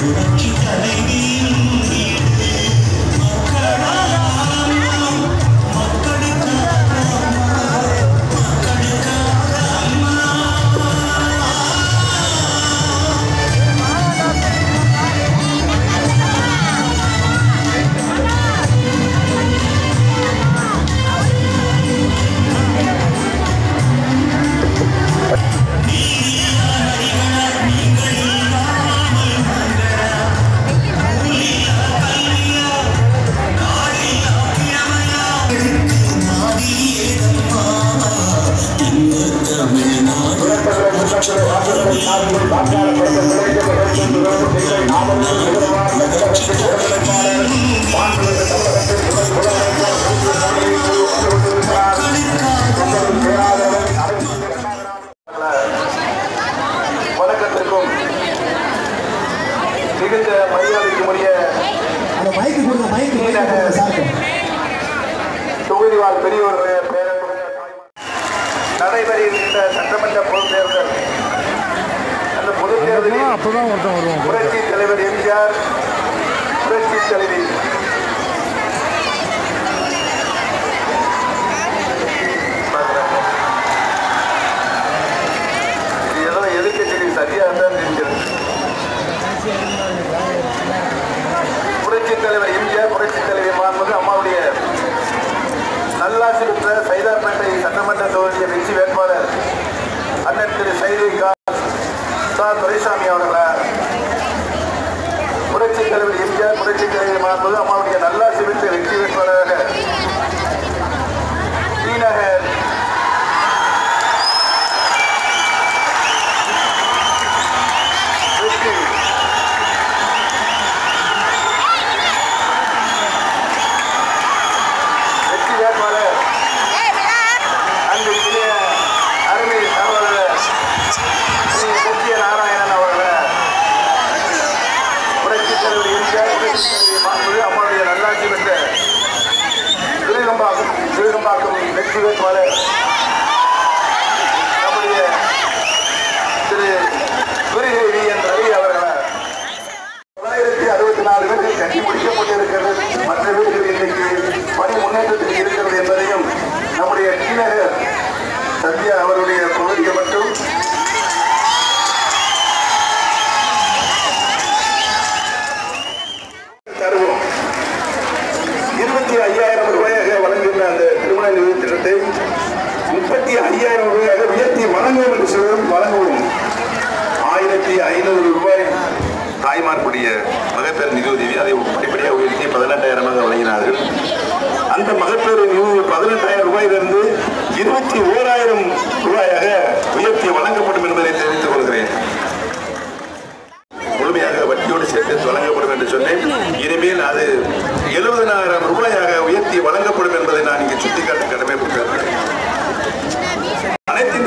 வணக்கத்திற்கும் மிகுந்த மரியாதைக்கும் உரிய அந்த மைக்கு கொடுங்க மைக்கு மைக்கு கொடுங்க சாருக்கு தொகுதி வாழ் பெரியவர்களே பேரன்புடைய தாய்மார். நடைபெற இருக்கின்ற சட்டமன்ற பொதுத் தேர்தல் அந்த பொதுத் தேர்தலில் அப்பதான் ஒருத்தன் வருவான் புரட்சி தலைவர் எம்ஜிஆர் புரட்சி தலைவி இது ஏதோ எதிர்க்கட்சி சரியாக தான் தெரிகிறது புரட்சி தலைவர் எம்ஜிஆர் புரட்சி தலைவி மாண்புமிகு அம்மாவுடைய நல்லாசி பெற்ற சைதாப்பேட்டை சட்டமன்ற தொகுதிய வெற்றி வேட்பாளர் அண்ணன் திரு சைதை கா சா துரைசாமி அவர்களை புரட்சி தலைவர் எம்ஜிஆர் புரட்சி தலைவர் மாண்புமிகு அம்மாவுடைய நல்லாசி பெற்ற வெற்றி வேட்பாளராக ஸ்ரீநகர் வெற்றி வெற்றி வேட்பாளர் அன்பிற்குரிய அருமை சகோதரர் ஸ்ரீ சத்ய நாராயணன் அவர்களை புரட்சித் தலைவர் எம்ஜிஆர் புரட்சித் தலைவி மாண்புமிகு அம்மாவுடைய நல்லாட்சி பெற்ற திருகம்பாக்கம் திருகம்பாக்கம் வெற்றி வேட்பாளர் நம்முடைய திரு துரிகை வி என் ரவி அவர்களை தொள்ளாயிரத்தி அறுபத்தி நாலு வீட்டில் கட்டி முடிக்கப்பட்டிருக்கிறது மற்ற வீடுகள் இன்றைக்கு பணி முன்னேற்றத்தில் இருக்கிறது என்பதையும் நம்முடைய டீநகர் சத்யா அவருடைய பகுதியை மட்டும் தருவோம் இருபத்தி ஐயாயிரம் ரூபாயாக வழங்குகின்ற அந்த திருமண நிதி திட்டத்தை முப்பத்தி ஐயாயிரம் ரூபாயாக உயர்த்தி வழங்குவோம் என்று சொல்லும் வழங்குவோம் ஆயிரத்தி ஐநூறு ரூபாய் தாய்மார்க்குடைய மகப்பேறு நிதியுதவி அதை படிப்படியாக உயர்த்தி பதினெட்டாயிரமாக வழங்கினார்கள் அந்த மகப்பேறு நிதி பதினெட்டாயிரம் ரூபாயிலிருந்து இருபத்தி ஓராயிரம் ரூபாயாக உயர்த்தி வழங்கப்படும் என்பதை தெரிவித்துக் கொள்கிறேன் முழுமையாக வட்டியோடு சேர்த்து வழங்கப்படும் என்று சொன்னேன் இனிமேல் அது எழுபதனாயிரம் ரூபாயாக உயர்த்தி வழங்கப்படும் என்பதை நான் இங்கே சுட்டிக்காட்ட கடமைப்பட்டிருக்கிறேன் அனைத்து